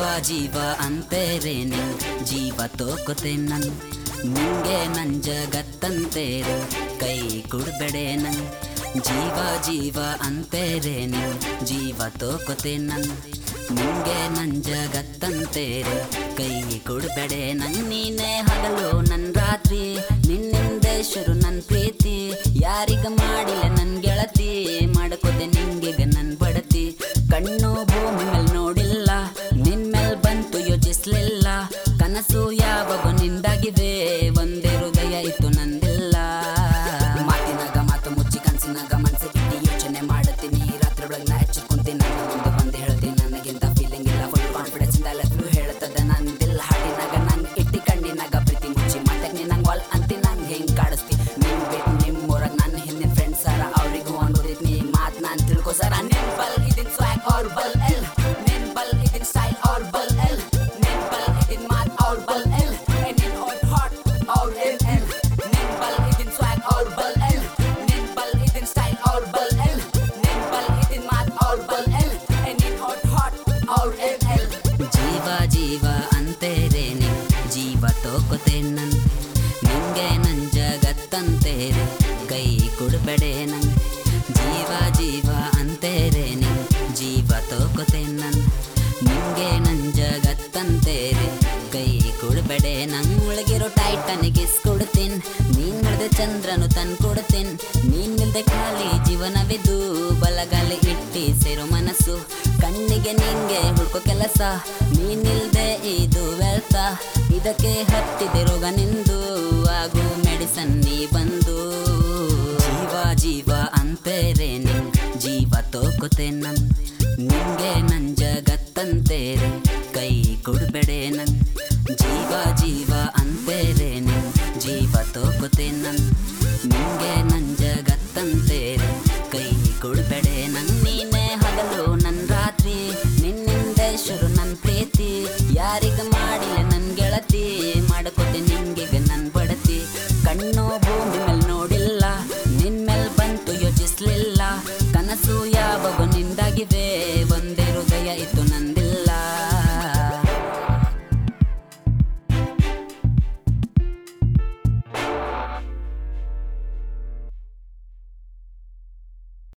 ಜೀವ ಅಂತೇರೆ ನಿಂಗ್ ಜೀವ ತೋಕೋತೆ ನನ್ ನಿಂಗೆ ನನ್ ಜಗತ್ತಂತೇರು ಕೈ ಕುಡ್ಬೇಡೆ ನಂಗ್ ಜೀವ ಜೀವ ಅಂತೇರೆ ನಿಂಗ್ ಜೀವ ತೋಕೋತೆ ನನ್ ನಿಂಗೆ ನನ್ ಜಗತ್ತಂತೇರು ಕೈ ಕೊಡ್ಬೇಡೆ ನಂಗ್ ನೀನೇ ಹಗಲು ನನ್ ರಾತ್ರಿ ನಿನ್ನಿಂದೆ ಶುರು ನನ್ ಪ್ರೀತಿ ಯಾರಿಗ ಮಾಡಿಲ್ಲ ನನ್ ಗೆಳತಿ ಮಾಡ್ಕೋತೆ ನಿಂಗೆಗ ನನ್ ಬಡತಿ ಕಣ್ಣು ಭೂಮಿ ಮೇಲ್ ನೋಡಿಲ್ಲ ನಿನ್ ಮೇಲ್ ಬಂತು ಯೋಚಿಸ್ಲಿಲ್ಲ ಕನಸು ಯಾವಾಗ ನಿಂದಾಗಿದೆ ಒಂದೇ ಹೃದಯ ಇತ್ತು ನಂದಿಲ್ಲ ಮಾತಿನಾಗ ಮಾತು ಮುಚ್ಚಿ ಕನ್ಸಿನಾಗ ಮನ್ಸಿಗಿಟ್ಟು ಯೋಚನೆ ಮಾಡುತ್ತೀನಿ ರಾತ್ರಿ ಒಳಗೆ ನಾ ಎಚ್ಚರಿಕೊಂತೀನಿ ನನ್ನ ಮುಂದೆ ಬಂದು ಹೇಳ್ತೀನಿ ನನಗಿಂತ ಫೀಲಿಂಗ್ ಇಲ್ಲ ಫುಲ್ ಕಾನ್ಫಿಡೆನ್ಸ್ ಇಂದ ಎಲ್ಲರೂ ಹೇಳ್ತದ ನಂದಿಲ್ಲ ಹಾಡಿನಾಗ ನಂಗೆ ಇಟ್ಟಿ ಕಣ್ಣಿನಾಗ ಪ್ರೀತಿ ಮುಚ್ಚಿ ಮತ್ತೆ ನೀ ನಂಗೆ ವಾಲ್ ಅಂತಿ ನಂಗೆ ಹೆಂಗ್ ಕಾಡಿಸ್ತಿ ನಿಮ್ ಬಿಟ್ಟು ನಿಮ್ ಊರಾಗ ನನ್ನ ಹಿಂದಿನ ಫ್ರೆಂಡ್ಸ್ ಸರ ಅವ್ರಿಗೂ ಅನ್ಬೋದೈತಿ ನೀ ಮಾತ್ ನಾನ್ ತಿಳ್ಕೊ ಸರ ನಿನ್ ಬಲ್ ಇದನ್ ಸ್ವಾಗ್ ಅವ್ರ ಬಲ್ ಎಲ್ ನಿನ್ ಬಲ್ ಇದನ್ ಸ್ಟೈಲ್ ಅವ್ರ ಬಲ್ ಎಲ್ ನಿನ್ ಬಲ್ ಇದನ್ ಮಾತ್ ಅವ್ರ ಬಲ್ ಎಲ್ ನಿನ್ ಹಾಟ್ ಹಾಟ್ ಅವ್ರ ಎಲ್ ಎಲ್ ನಿನ್ ಬಲ್ ಇದನ್ ಸ್ವಾಗ್ ಅವ್ರ ಬಲ್ ಎಲ್ ನಿನ್ ಬಲ್ ಇದನ್ ಸ್ಟೈಲ್ ಅವ್ರ ಬಲ್ ಎಲ್ ನಿನ್ ಬಲ್ ಇದನ್ ಮಾತ್ ಅವ್ರ ಬಲ್ ಎಲ್ ನಿನ್ ಹಾಟ್ ಹಾಟ್ ಅವ್ರ ಎಲ್ ಎಲ್ ಜೀವ ಜೀವ ಅಂತೇರೆ ನಿಂಗ್ ಜೀವ ತೋಕೋತೆ ನನ್ ನಿಂಗೆ ನನ್ ಜಗತ್ತಂತೇರೆ ಕೈ ಕೊಡ್ಬೇಡೆ ನಂಗ್ ಜೀವ ಜೀವ ಅಂತೇರೆ ನಿಂಗ್ ಜೀವ ತೋಕೋತೆ ನನ್ ನಿಂಗೆ ನನ್ ಜಗತ್ತಂತೇರೆ ಕೈ ಕೊಡ್ಬೇಡೆ ನಂಗ್ ಒಳಗಿರೋ ಟೈಟನಿಗೆ ಕೊಡ್ತೀನಿ ನೀನ್ ನೋಡ್ದೆ ಚಂದ್ರನು ತನ್ ಕೊಡ್ತೀನಿ ನೀನ್ ಇಲ್ದೆ ಖಾಲಿ ಜೀವನವಿದು ಬಲಗಾಲಿ ಇಟ್ಟಿ ಸೇರೋ ಮನಸ್ಸು ಕಣ್ಣಿಗೆ ನಿಂಗೆ ಹುಡ್ಕೋ ಕೆಲಸ ನೀನಿಲ್ದೆ ಇದು ವ್ಯರ್ಥ ಇದಕ್ಕೆ ಹತ್ತಿದೆ ರೋಗ ನಿಂದು ಆಗು ಮೆಡಿಸನ್ ನೀ ಬಂದು ಜೀವ ಜೀವ ಅಂತೇರೆ ನಿಂಗ್ ಜೀವ ತೋಕೋತೆ ನನ್ ನಿಂಗೆ ನನ್ ಜಗತ್ತಂತೇರೆ ಕೈ ಕೊಡ್ಬೇಡೆ ನನ್ ಜೀವ ಜೀವ ಅಂತೇರೆ ನಿಂಗ್ ಜೀವ ತೋಕೋತೆ ನನ್ ನಿಂಗೆ ನನ್ ಜಗತ್ತಂತೇರೆ ಕೈ ಕೊಡ್ಬೇಡೆ ನಂಗ್ ನೀನೇ ಹಗಲು ನನ್ ರಾತ್ರಿ ನಿನ್ನಿಂದೆ ಶುರು ನನ್ ಪ್ರೀತಿ ಯಾರಿಗ ಮಾಡಿಲ್ಲ ನನ್ ಗೆಳತಿ ಮಾಡ್ಕೋತೆ ನಿಂಗೆಗ ನನ್ ಬಡತಿ ಕಣ್ಣು ಭೂಮಿ ಮೇಲ್ ನೋಡಿಲ್ಲ ನಿನ್ ಮೇಲ್ ಬಂತು ಯೋಚಿಸ್ಲಿಲ್ಲ ಕನಸು ಯಾವಾಗ ನಿಂದಾಗಿದೆ